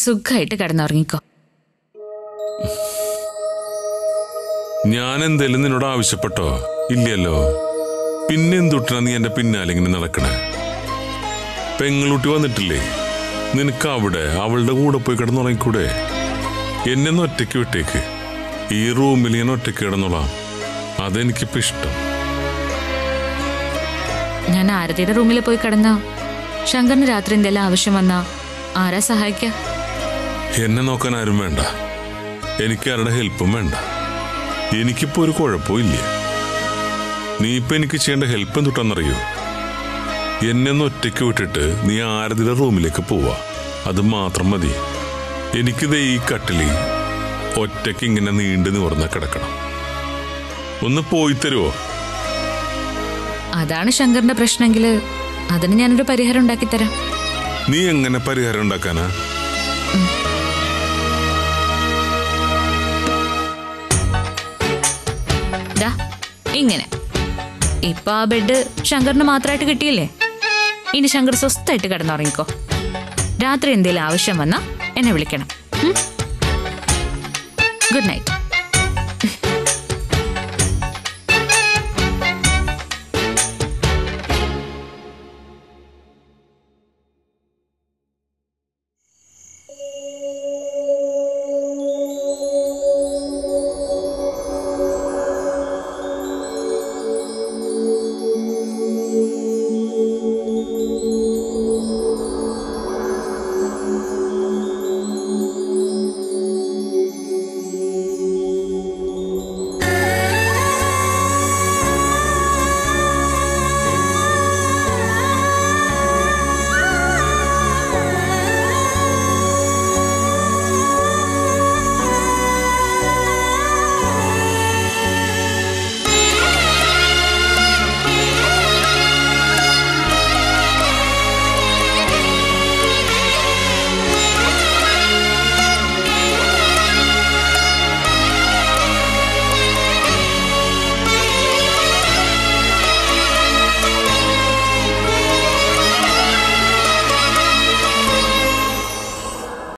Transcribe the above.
സുഖമായിട്ട് കിടന്നുറങ്ങിക്കോ ഞാൻ എന്തേലും നിന്നോട് ആവശ്യപ്പെട്ടോ ഇല്ലല്ലോ പിന്നെ എന്തുട്ടാ നീ എന്റെ പിന്നാലെ ഇങ്ങനെ നടക്കണേ പെങ്ങളൂട്ടി വന്നിട്ടില്ലേ നിനക്ക് അവിടെ അവളുടെ കൂടെ പോയി കിടന്നുറങ്ങിക്കൂടെ എന്നെ ഒന്ന് ഒറ്റയ്ക്ക് വിട്ടേക്ക് ഈ റൂമിൽ ഞാൻ ഒറ്റയ്ക്ക് കിടന്നോളാം അതെനിക്കിപ്പോ ഇഷ്ടം ഞാൻ ആരതിയുടെ റൂമിൽ പോയി കിടന്ന ശങ്കറിന് രാത്രി എന്തെല്ലാം ആവശ്യം വന്നാ ആരാ സഹായിക്ക എന്നെ നോക്കാൻ ആരും വേണ്ട എനിക്ക് ആരുടെ ഹെൽപ്പും വേണ്ട എനിക്കിപ്പോ ഒരു കുഴപ്പവും ഇല്ല നീ ഇപ്പൊ എനിക്ക് ചെയ്യേണ്ട ഹെൽപ്പ് എന്തുട്ടാന്നറിയോ എന്നെ ഒന്ന് ഒറ്റയ്ക്ക് വിട്ടിട്ട് നീ ആരതിയുടെ റൂമിലേക്ക് പോവാ അത് മാത്രം മതി എനിക്കിത് ഈ കട്ടില് ഒറ്റയ്ക്ക് ഇങ്ങനെ നീണ്ടു നിവർന്ന കിടക്കണം ഒന്ന് പോയി തരുമോ അതാണ് ശങ്കറിന്റെ പ്രശ്നമെങ്കിൽ അതിന് ഞാനൊരു പരിഹാരം ഉണ്ടാക്കി തരാം നീ എങ്ങനെ പരിഹാരം ഉണ്ടാക്കാനാ ദാ ഇങ്ങനെ ഇപ്പൊ ആ ബെഡ് ശങ്കറിന് മാത്രമായിട്ട് കിട്ടിയില്ലേ ഇനി ശങ്കർ സ്വസ്ഥായിട്ട് കിടന്നുറങ്ങിക്കോ രാത്രി എന്തെങ്കിലും ആവശ്യം വന്നാ എന്നെ വിളിക്കണം ഗുഡ് നൈറ്റ്